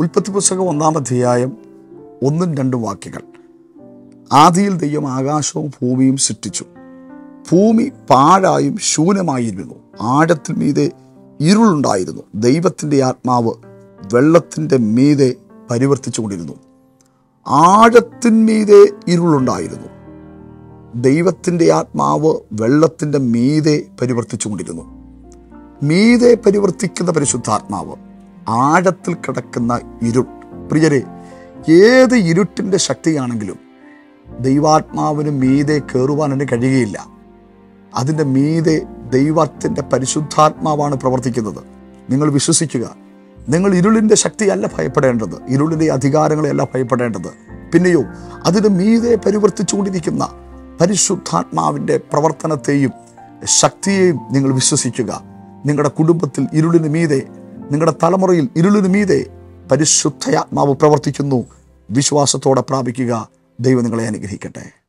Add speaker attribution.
Speaker 1: ഉൽപ്പത്തി പുസ്തകം ഒന്നാം അധ്യായം ഒന്നും രണ്ടും വാക്യങ്ങൾ ആദിയിൽ ദൈവം ആകാശവും ഭൂമിയും സൃഷ്ടിച്ചു ഭൂമി പാഴായും ശൂന്യമായിരുന്നു ആഴത്തിൽ മീതെ ഇരുളുണ്ടായിരുന്നു ദൈവത്തിൻ്റെ ആത്മാവ് വെള്ളത്തിൻ്റെ മീതെ പരിവർത്തിച്ചുകൊണ്ടിരുന്നു ആഴത്തിന്മീതെ ഇരുളുണ്ടായിരുന്നു ദൈവത്തിൻ്റെ ആത്മാവ് വെള്ളത്തിൻ്റെ മീതെ പരിവർത്തിച്ചുകൊണ്ടിരുന്നു മീതെ പരിവർത്തിക്കുന്ന പരിശുദ്ധാത്മാവ് ആഴത്തിൽ കിടക്കുന്ന ഇരുൾ പ്രിയരെ ഏത് ഇരുട്ടിൻ്റെ ശക്തിയാണെങ്കിലും ദൈവാത്മാവിന് മീതെ കയറുവാനും കഴിയുകയില്ല അതിൻ്റെ മീതെ ദൈവത്തിൻ്റെ പരിശുദ്ധാത്മാവാണ് പ്രവർത്തിക്കുന്നത് നിങ്ങൾ വിശ്വസിക്കുക നിങ്ങൾ ഇരുളിൻ്റെ ശക്തിയല്ല ഭയപ്പെടേണ്ടത് ഇരുളിൻ്റെ അധികാരങ്ങളെയല്ല ഭയപ്പെടേണ്ടത് പിന്നെയോ അതിന് മീതെ പരിവർത്തിച്ചുകൊണ്ടിരിക്കുന്ന പരിശുദ്ധാത്മാവിൻ്റെ പ്രവർത്തനത്തെയും ശക്തിയെയും നിങ്ങൾ വിശ്വസിക്കുക നിങ്ങളുടെ കുടുംബത്തിൽ ഇരുളിന് മീതെ നിങ്ങളുടെ തലമുറയിൽ ഇരുളിന് മീതെ പരിശുദ്ധയാത്മാവ് പ്രവർത്തിക്കുന്നു വിശ്വാസത്തോടെ പ്രാപിക്കുക ദൈവം നിങ്ങളെ അനുഗ്രഹിക്കട്ടെ